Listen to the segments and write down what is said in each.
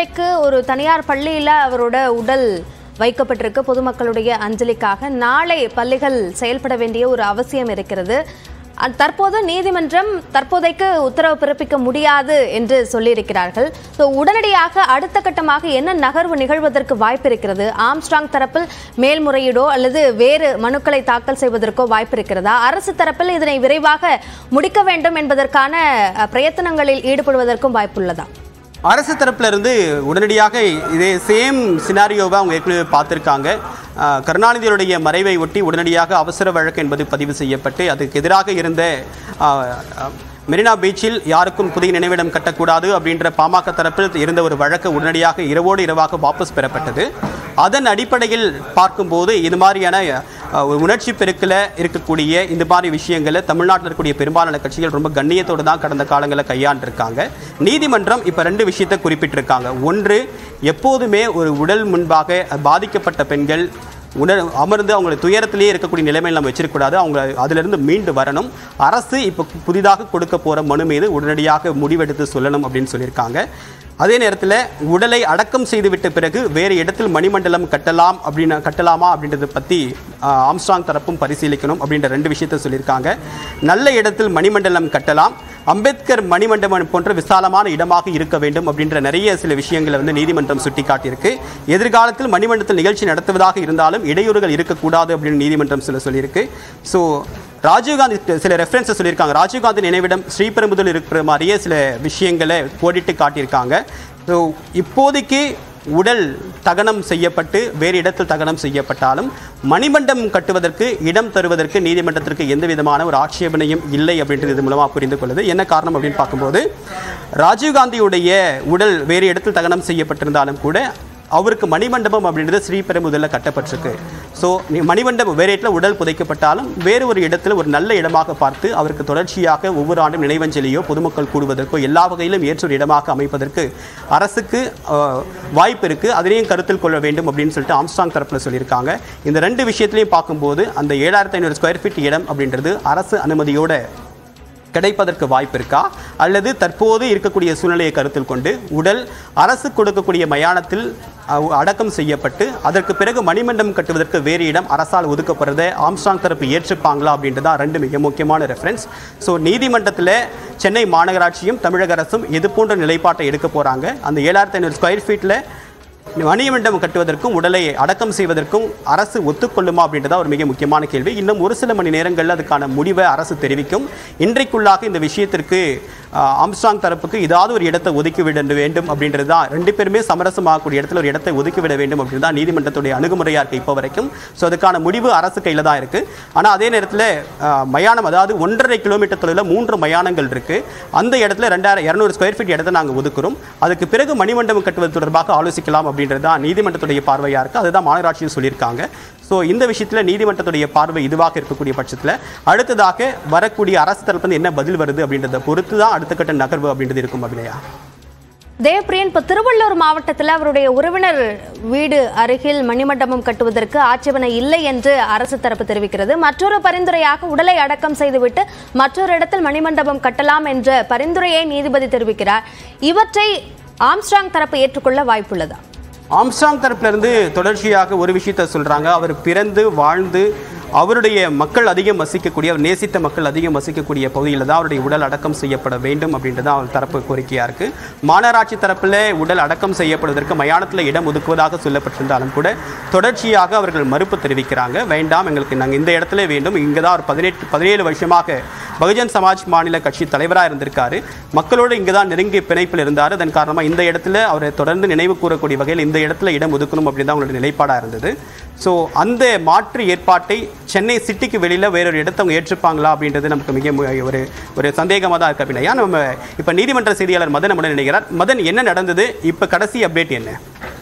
இன்றைக்கு ஒரு தனியார் பள்ளியில் அவரோட உடல் வைக்கப்பட்டிருக்கு பொதுமக்களுடைய அஞ்சலிக்காக நாளை பள்ளிகள் செயல்பட வேண்டிய ஒரு அவசியம் இருக்கிறது அ- தற்போது நீதிமன்றம் தற்போதைக்கு உத்தரவு பிறப்பிக்க முடியாது என்று சொல்லியிருக்கிறார்கள் ஸோ உடனடியாக அடுத்த கட்டமாக என்ன நகர்வு நிகழ்வதற்கு வாய்ப்பு இருக்கிறது ஆம்ஸ்ட்ராங் தரப்பில் மேல்முறையீடோ அல்லது வேறு மனுக்களை தாக்கல் செய்வதற்கோ வாய்ப்பு இருக்கிறதா அரசு தரப்பில் இதனை விரைவாக முடிக்க வேண்டும் என்பதற்கான அ, பிரயத்தனங்களில் ஈடுபடுவதற்கும் வாய்ப்புள்ளதா அரசு தரப்புல இருந்து உடனடியாக இதே சேம் சினாரியோவை அவங்க ஏற்கனவே பார்த்துருக்காங்க ஆஹ் கருணாநிதியுடைய மறைவை ஒட்டி உடனடியாக அவசர வழக்கு என்பது பதிவு செய்யப்பட்டு அதுக்கு எதிராக இருந்த ஆஹ், ஆஹ், மெரினா பீச்சில் யாருக்கும் புதிய நினைவிடம் கட்டக்கூடாது அப்படின்ற பாமக தரப்பில் இருந்த ஒரு வழக்கு உடனடியாக இரவோடு இரவாக வாபஸ் பெறப்பட்டது அதன் அடிப்படையில் பார்க்கும்போது இது மாதிரியான அஹ், ஒரு உணர்ச்சி பெருக்கில் இருக்கக்கூடிய இந்த மாதிரி விஷயங்களை தமிழ்நாட்டில் இருக்கக்கூடிய பெரும்பாலான கட்சிகள் ரொம்ப கண்ணியத்தோடு தான் கடந்த காலங்களில் கையாண்டிருக்காங்க நீதிமன்றம் இப்போ ரெண்டு விஷயத்தை குறிப்பிட்டிருக்காங்க ஒன்று எப்போதுமே ஒரு உடல் முன்பாக பாதிக்கப்பட்ட பெண்கள் உணர் அமர்ந்து அவங்களை துயரத்திலேயே இருக்கக்கூடிய நிலைமையில் நம்ம வச்சிருக்கக்கூடாது அவங்க அதிலிருந்து மீண்டு வரணும் அரசு இப்போ புதிதாக கொடுக்க போகிற மனு மீது உடனடியாக முடிவெடுத்து சொல்லணும் அப்படின்னு சொல்லியிருக்காங்க அதே நேரத்தில் உடலை அடக்கம் செய்துவிட்ட பிறகு வேறு இடத்தில் மணிமண்டலம் கட்டலாம் அப்படின்னு கட்டலாமா அப்படின்றத பற்றி ஆம்ஸ்ட்ராங் தரப்பும் பரிசீலிக்கணும் அப்படின்ற ரெண்டு விஷயத்தை சொல்லியிருக்காங்க நல்ல இடத்தில் மணிமண்டலம் கட்டலாம் அம்பேத்கர் மணிமண்டபம் போன்ற விசாலமான இடமாக இருக்க வேண்டும் அப்படின்ற நிறைய சில விஷயங்களை வந்து நீதிமன்றம் சுட்டிக்காட்டியிருக்கு எதிர்காலத்தில் மணிமண்டலத்தில் நிகழ்ச்சி நடத்துவதாக இருந்தாலும் இடையூறுகள் இருக்கக்கூடாது அப்படின்னு நீதிமன்றம் சில சொல்லியிருக்கு ஸோ ராஜீவ்காந்தி சில ரெஃபரன்ஸை சொல்லியிருக்காங்க ராஜீவ்காந்தி நினைவிடம் ஸ்ரீபெரும்புதூர் இருக்கிற மாதிரியே சில விஷயங்களை கோடிட்டு காட்டியிருக்காங்க ஸோ இப்போதைக்கு உடல் தகனம் செய்யப்பட்டு வேறு இடத்தில் தகனம் செய்யப்பட்டாலும் மணிமண்டபம் கட்டுவதற்கு இடம் தருவதற்கு நீதிமன்றத்திற்கு எந்த விதமான ஒரு ஆட்சேபனையும் இல்லை அப்படின்றது இது மூலமாக புரிந்து கொள்ளுது என்ன காரணம் அப்படின்னு பார்க்கும்போது ராஜீவ்காந்தியுடைய உடல் வேறு இடத்தில் தகனம் செய்யப்பட்டிருந்தாலும் கூட அவருக்கு மணிமண்டபம் அப்படின்றது ஸ்ரீபெரும்புதூரில் கட்டப்பட்டிருக்கு ஸோ மணிமண்டபம் வேறு இடத்துல உடல் புதைக்கப்பட்டாலும் வேறு ஒரு இடத்துல ஒரு நல்ல இடமாக பார்த்து அவருக்கு தொடர்ச்சியாக ஒவ்வொரு ஆண்டும் நினைவஞ்சலியோ பொதுமக்கள் கூடுவதற்கோ எல்லா வகையிலும் ஏற்ற ஒரு இடமாக அமைப்பதற்கு அரசுக்கு அஹ், வாய்ப்பு இருக்குது அதனையும் கருத்தில் கொள்ள வேண்டும் அப்படின்னு சொல்லிட்டு ஆம்ஸ்டாங் தரப்பில் சொல்லியிருக்காங்க இந்த ரெண்டு விஷயத்திலையும் பார்க்கும்போது அந்த ஏழாயிரத்தி ஐநூறு ஸ்கொயர் ஃபீட் இடம் அப்படின்றது அரசு அனுமதியோட கிடைப்பதற்கு வாய்ப்பு இருக்கா அல்லது தற்போது இருக்கக்கூடிய சூழ்நிலையை கருத்தில் கொண்டு உடல் அரசு கொடுக்கக்கூடிய மயானத்தில் அஹ், அடக்கம் செய்யப்பட்டு அதற்கு பிறகு மணிமண்டபம் கட்டுவதற்கு வேறு இடம் அரசால் ஒதுக்கப்படுறதை ஆம்ஸ்டாங் தரப்பு ஏற்றுப்பாங்களா அப்படின்றது தான் ரெண்டு மிக முக்கியமான ரெஃபரன்ஸ் ஸோ நீதிமன்றத்தில் சென்னை மாநகராட்சியும் தமிழக அரசும் இது போன்ற நிலைப்பாட்டை எடுக்க போகிறாங்க அந்த ஏழாயிரத்தி ஐநூறு ஸ்கொயர் ஃபீட்டில் மணிமண்டபம் கட்டுவதற்கும் உடலை அடக்கம் செய்வதற்கும் அரசு ஒத்துக்கொள்ளுமா அப்படின்றதா ஒரு மிக முக்கியமான கேள்வி இன்னும் ஒரு சில மணி நேரங்களில் அதுக்கான முடிவை அரசு தெரிவிக்கும் இன்றைக்குள்ளாக இந்த விஷயத்திற்கு ஆஹ், ஆம்ஸ்ட்ராங் தரப்புக்கு ஏதாவது ஒரு இடத்தை ஒதுக்கிவிட வேண்டும் அப்படின்றது தான் ரெண்டு பேருமே சமரசமாகக்கூடிய இடத்துல ஒரு இடத்தை ஒதுக்கிவிட வேண்டும் அப்படின்றது தான் நீதிமன்றத்துடைய அணுகுமுறையாக இருக்குது இப்போ வரைக்கும் ஸோ அதுக்கான முடிவு அரசு கையில் தான் இருக்குது ஆனால் அதே நேரத்தில் ஆஹ், மயானம் அதாவது ஒன்றரை கிலோமீட்டர் தொலைவில் மூன்று மயானங்கள் இருக்குது அந்த இடத்துல ரெண்டாயிரம் இரநூறு ஸ்கொயர் ஃபீட் இடத்தை நாங்கள் ஒதுக்குறோம் அதுக்கு பிறகு மணிமண்டபம் கட்டுவது தொடர்பாக ஆலோசிக்கலாம் அப்படின்றது தான் நீதிமன்றத்துடைய பார்வையாக இருக்குது அதுதான் மாநகராட்சியும் சொல்லியிருக்காங்க ஸோ இந்த விஷயத்தில் நீதிமன்றத்துடைய பார்வை இதுவாக இருக்கக்கூடிய பட்சத்தில் அடுத்ததாக வரக்கூடிய அரசு தரப்புல என்ன பதில் வருது அப்படின்றத பொறுத்து தான் அடுத்த கட்ட நகர்வு அப்படின்றது இருக்கும் அபிநயா தேவப்பிரியன் இப்போ திருவள்ளூர் மாவட்டத்தில் அவருடைய உறவினர் வீடு அருகில் மணிமண்டபம் கட்டுவதற்கு ஆட்சேபனை இல்லை என்று அரசு தரப்பு தெரிவிக்கிறது மற்றொரு பரிந்துரையாக உடலை அடக்கம் செய்துவிட்டு மற்றொரு இடத்தில் மணிமண்டபம் கட்டலாம் என்ற பரிந்துரையை நீதிபதி தெரிவிக்கிறார் இவற்றை ஆம்ஸ்ட்ராங் தரப்பு ஏற்றுக்கொள்ள வாய்ப்புள்ளதா ஆம்ஸ்டாங் தரப்புல இருந்து தொடர்ச்சியாக ஒரு விஷயத்த சொல்றாங்க அவர் பிறந்து வாழ்ந்து அவருடைய மக்கள் அதிகம் வசிக்கக்கூடிய அவர் நேசித்த மக்கள் அதிகம் வசிக்கக்கூடிய பகுதியில் தான் அவருடைய உடல் அடக்கம் செய்யப்பட வேண்டும் அப்படின்றது தான் அவர் தரப்பு கோரிக்கையாக இருக்கு மாநகராட்சி தரப்பில் உடல் அடக்கம் செய்யப்படுவதற்கு மயானத்தில் இடம் ஒதுக்குவதாக சொல்லப்பட்டிருந்தாலும் கூட தொடர்ச்சியாக அவர்கள் மறுப்பு தெரிவிக்கிறாங்க வேண்டாம் எங்களுக்கு நாங்கள் இந்த இடத்துல வேண்டும் இங்கே தான் ஒரு பதினெட்டு பதினேழு வருஷமாக பகுஜன் சமாஜ் மாநில கட்சி தலைவராக இருந்திருக்காரு மக்களோடு இங்கே தான் நெருங்கிய பிணைப்பில் இருந்தார் அதன் காரணமாக இந்த இடத்துல அவரை தொடர்ந்து நினைவு கூறக்கூடிய வகையில் இந்த இடத்துல இடம் ஒதுக்கணும் அப்படின்னு தான் அவங்களுடைய நிலைப்பாடாக இருந்தது ஸோ அந்த மாற்று ஏற்பாட்டை சென்னை சிட்டிக்கு வெளியில் வேறொரு இடத்தை அவங்க ஏற்றுப்பாங்களா அப்படின்றது நமக்கு மிக மு- ஒரு ஒரு சந்தேகமாக தான் இருக்கு அப்படின்னா நம்ம இப்போ நீதிமன்ற செய்தியாளர் மதன் நம்முடன் நினைக்கிறார் மதன் என்ன நடந்தது இப்போ கடைசி அப்டேட் என்ன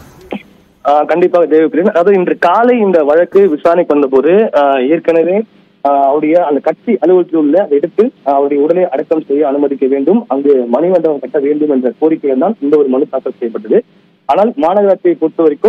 ஆஹ் கண்டிப்பாக தேவப்பிரியன் அதாவது இன்று காலை இந்த வழக்கு விசாரணைக்கு வந்தபோது ஆஹ் ஏற்கனவே ஆஹ் அவருடைய அந்த கட்சி அலுவலகத்தில் உள்ள அந்த இடத்தில் ஆஹ் அவருடைய உடலை அடக்கம் செய்ய அனுமதிக்க வேண்டும் அங்கு மணிமண்டபம் கட்ட வேண்டும் என்ற கோரிக்கையில் தான் இந்த ஒரு மனு தாக்கல் செய்யப்பட்டது ஆனால் மாநகராட்சியை பொறுத்த வரைக்கும்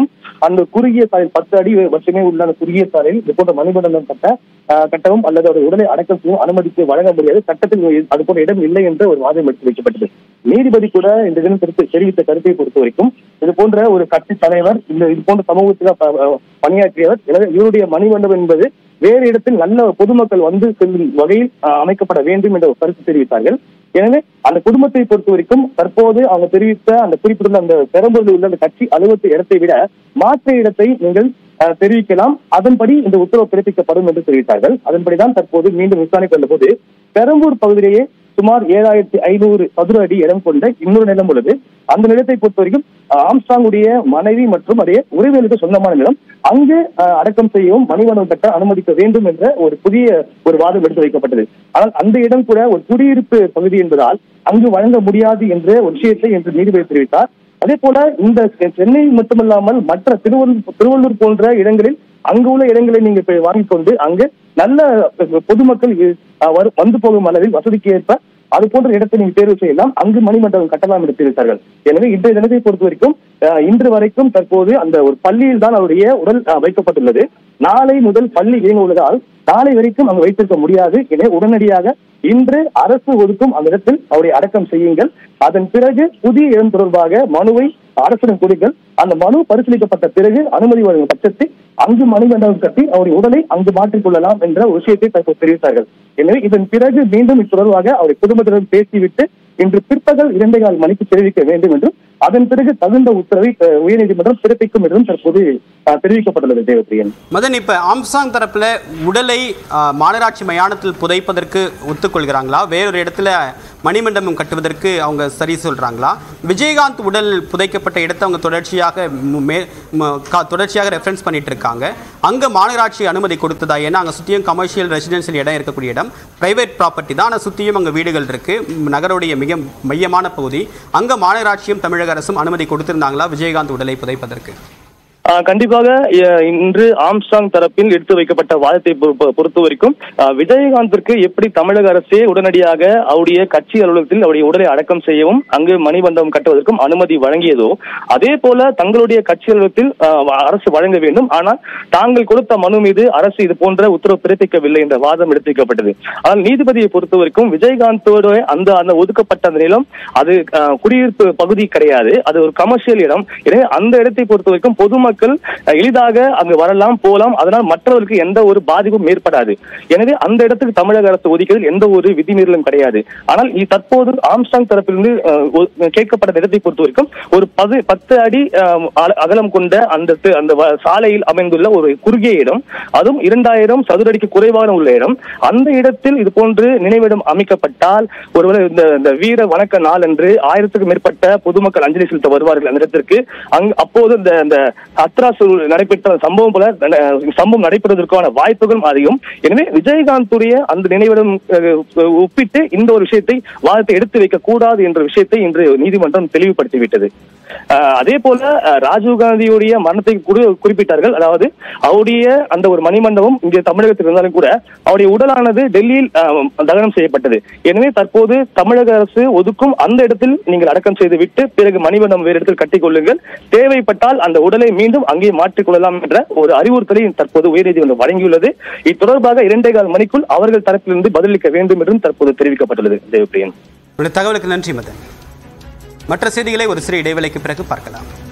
அந்த குறுகிய சாலையில் பத்து அடி மட்டுமே உள்ள அந்த குறுகிய சாலையில் இது போன்ற மணிமண்டலம் கட்ட ஆஹ், கட்டவும் அல்லது ஒரு உடலை அடக்கம் செய்யவும் அனுமதிக்கு வழங்க முடியாது சட்டத்தில் அது போன்ற இடம் இல்லை என்ற ஒரு வாதம் எடுத்து வைக்கப்பட்டது நீதிபதி கூட இந்த தினம் தெரிவித்த தெரிவித்த கருத்தை பொறுத்த வரைக்கும் இது போன்ற ஒரு கட்சி தலைவர் இந்த இது போன்ற சமூகத்தில் ப- ப- பணியாற்றியவர் எனவே இவருடைய மணிமண்டபம் என்பது வேறு இடத்தில் நல்ல பொதுமக்கள் வந்து செல்லும் வகையில் ஆஹ், அமைக்கப்பட வேண்டும் என்ற ஒரு கருத்து தெரிவித்தார்கள் எனவே அந்த குடும்பத்தை பொறுத்த வரைக்கும் தற்போது அவங்க தெரிவித்த அந்த குறிப்பிட்டுள்ள அந்த பெரம்பூரில் உள்ள அந்த கட்சி அலுவலக இடத்தை விட மாற்று இடத்தை நீங்கள் ஆஹ், தெரிவிக்கலாம் அதன்படி இந்த உத்தரவு பிறப்பிக்கப்படும் என்று தெரிவித்தார்கள் அதன்படிதான் தற்போது மீண்டும் விசாரணைக்கு வந்தபோது பெரம்பூர் பகுதியிலேயே சுமார் ஏழாயிரத்தி ஐநூறு சதுர அடி இடம் கொண்ட இன்னொரு நிலம் உள்ளது அந்த நிலத்தை பொறுத்த வரைக்கும் ஆஹ், ஆம்ஸ்ட்ராங்குடைய மனைவி மற்றும் அதே உறவினருக்கு சொந்தமான நிலம் அங்கு ஆஹ், அடக்கம் செய்யவும் மணிமண்டபம் கட்ட அனுமதிக்க வேண்டும் என்ற ஒரு புதிய ஒரு வாதம் எடுத்து வைக்கப்பட்டது ஆனால் அந்த இடம் கூட ஒரு குடியிருப்பு பகுதி என்பதால் அங்கு வழங்க முடியாது என்ற ஒரு விஷயத்தை இன்று நீதிபதி தெரிவித்தார் அதே போல இந்த செ- சென்னை மட்டுமல்லாமல் மற்ற திருவள்ளூர் திருவள்ளூர் போன்ற இடங்களில் அங்கு உள்ள இடங்களை நீங்க போய் வாங்கிக் கொண்டு அங்கு நல்ல பொதுமக்கள் இ- அஹ் வரு- வந்து போகும் அளவில் வசதிக்கு ஏற்ப அது போன்ற இடத்தை நீங்க தேர்வு செய்யலாம் அங்கு மணிமண்டபம் கட்டலாம் என்று தெரிவித்தார்கள் எனவே இன்றைய தினத்தை பொறுத்த வரைக்கும் அஹ், இன்று வரைக்கும் தற்போது அந்த ஒரு பள்ளியில் தான் அவருடைய உடல் அஹ், வைக்கப்பட்டுள்ளது நாளை முதல் பள்ளி இயங்க உள்ளதால் நாளை வரைக்கும் அங்கு வைத்திருக்க முடியாது எனவே உடனடியாக இன்று அரசு ஒதுக்கும் அந்த இடத்தில் அவரை அடக்கம் செய்யுங்கள் அதன் பிறகு புதிய இடம் தொடர்பாக மனுவை அரசிடம் கொடுங்கள் அந்த மனு பரிசீலிக்கப்பட்ட பிறகு அனுமதி வழங்கும் பட்சத்தில் அங்கு மணிமண்டபம் கட்டி அவருடைய உடலை அங்கு மாற்றிக் கொள்ளலாம் என்ற ஒரு விஷயத்தை தற்போது தெரிவித்தார்கள் எனவே இதன் பிறகு மீண்டும் இது தொடர்பாக அவருடைய குடும்பத்திடம் பேசிவிட்டு இன்று பிற்பகல் இரண்டே கால் மணிக்கு தெரிவிக்க வேண்டும் என்றும் அதன் பிறகு தகுந்த உத்தரவை அஹ், உயர்நீதிமன்றம் பிறப்பிக்கும் என்றும் தற்போது அஹ், தெரிவிக்கப்பட்டுள்ளது தேவப்பிரியன் மதன் இப்ப ஆம்சாங் தரப்புல உடலை ஆ, மாநகராட்சி மயானத்தில் புதைப்பதற்கு ஒத்துக்கொள்கிறாங்களா வேறொரு இடத்துல மணிமண்டபம் கட்டுவதற்கு அவங்க சரி சொல்றாங்களா விஜயகாந்த் உடல் புதைக்கப்பட்ட இடத்தை அவங்க தொடர்ச்சியாக மு- மே ம- கா- தொடர்ச்சியாக ரெஃபரன்ஸ் பண்ணிட்டு இருக்காங்க அங்க மாநகராட்சி அனுமதி கொடுத்ததா ஏன்னா அங்க சுத்தியும் கமர்ஷியல் ரெசிடென்ஷியல் இடம் இருக்கக்கூடிய இடம் பிரைவேட் ப்ராப்பர்ட்டி தான் ஆனால் சுத்தியும் அங்க வீடுகள் இருக்கு ம், நகருடைய மிக மையமான பகுதி அங்க மாநகராட்சியும் தமிழக அரசும் அனுமதி கொடுத்திருந்தாங்களா விஜயகாந்த் உடலை புதைப்பதற்கு ஆஹ் கண்டிப்பாக அஹ் இன்று ஆம்ஸ்டாங் தரப்பில் எடுத்து வைக்கப்பட்ட வாதத்தை பொ- பொ- பொறுத்த வரைக்கும் ஆஹ் விஜயகாந்திற்கு எப்படி தமிழக அரசே உடனடியாக அவருடைய கட்சி அலுவலகத்தில் அவருடைய உடலை அடக்கம் செய்யவும் அங்கு மணிமண்டபம் கட்டுவதற்கும் அனுமதி வழங்கியதோ அதே போல தங்களுடைய கட்சி அலுவலகத்தில் ஆஹ் அரசு வழங்க வேண்டும் ஆனால் தாங்கள் கொடுத்த மனு மீது அரசு இது போன்ற உத்தரவு பிறப்பிக்கவில்லை என்ற வாதம் எடுத்து வைக்கப்பட்டது ஆனால் நீதிபதியை பொறுத்த வரைக்கும் விஜயகாந்தோட அந்த அந்த ஒதுக்கப்பட்ட அந்த நிலம் அது ஆஹ், குடியிருப்பு பகுதி கிடையாது அது ஒரு கமர்ஷியல் இடம் எனவே அந்த இடத்தை பொறுத்த வரைக்கும் பொதுமக்கள் அஹ், எளிதாக அங்கு வரலாம் போலாம் அதனால் மற்றவர்களுக்கு எந்த ஒரு பாதிப்பும் ஏற்படாது எனவே அந்த இடத்துக்கு தமிழக அரசு ஒதுக்கியதில் எந்த ஒரு விதிமீறலும் கிடையாது ஆனால் இ- தற்போது ஆம்ஸ்டாங் தரப்பிலிருந்து அஹ், ஒ- கேட்கப்பட்ட இடத்தை பொறுத்த வரைக்கும் ஒரு பது பத்து அடி அஹ், அல- அகலம் கொண்ட அந்த தி- அந்த வ- சாலையில் அமைந்துள்ள ஒரு குறுகிய இடம் அதுவும் இரண்டாயிரம் சதுரடிக்கு குறைவான உள்ள இடம் அந்த இடத்தில் இது போன்று நினைவிடம் அமைக்கப்பட்டால் ஒருவேளை இந்த இந்த வீர வணக்க நாள் என்று ஆயிரத்துக்கும் மேற்பட்ட பொதுமக்கள் அஞ்சலி செலுத்த வருவார்கள் அந்த இடத்திற்கு அங் அப்போது இந்த இந்த அத்ராசு நடைபெற்ற சம்பவம் போல அஹ், சம்பவம் நடைபெறுவதற்கான வாய்ப்புகளும் அதிகம் எனவே விஜயகாந்துடைய அந்த நினைவிடம் அஹ், ஒப்பிட்டு இந்த ஒரு விஷயத்தை வாதத்தை எடுத்து வைக்க கூடாது என்ற விஷயத்தை இன்று நீதிமன்றம் தெளிவுபடுத்திவிட்டது அஹ், அதே போல அஹ், ராஜீவ் காந்தியுடைய மரணத்தை குறி- குறிப்பிட்டார்கள் அதாவது அவருடைய அந்த ஒரு மணிமண்டபம் இங்கே தமிழகத்தில் இருந்தாலும் கூட அவருடைய உடலானது டெல்லியில் அஹ், தகனம் செய்யப்பட்டது எனவே தற்போது தமிழக அரசு ஒதுக்கும் அந்த இடத்தில் நீங்கள் அடக்கம் செய்து விட்டு பிறகு மணிமண்டபம் வேறு இடத்தில் கட்டிக் கொள்ளுங்கள் தேவைப்பட்டால் அந்த உடலை மீண்டும் அங்கே மாற்றிக் கொள்ளலாம் என்ற ஒரு அறிவுறுத்தலை தற்போது உயர்நீதிமன்றம் வழங்கியுள்ளது இது தொடர்பாக இரண்டே கால் மணிக்குள் அவர்கள் தரப்பிலிருந்து பதிலளிக்க வேண்டும் என்றும் தற்போது தெரிவிக்கப்பட்டுள்ளது தேவப்பிரியன் உங்களுடைய தகவலுக்கு நன்றி மதன் மற்ற செய்திகளை ஒரு சிறு இடைவேளைக்கு பிறகு பார்க்கலாம்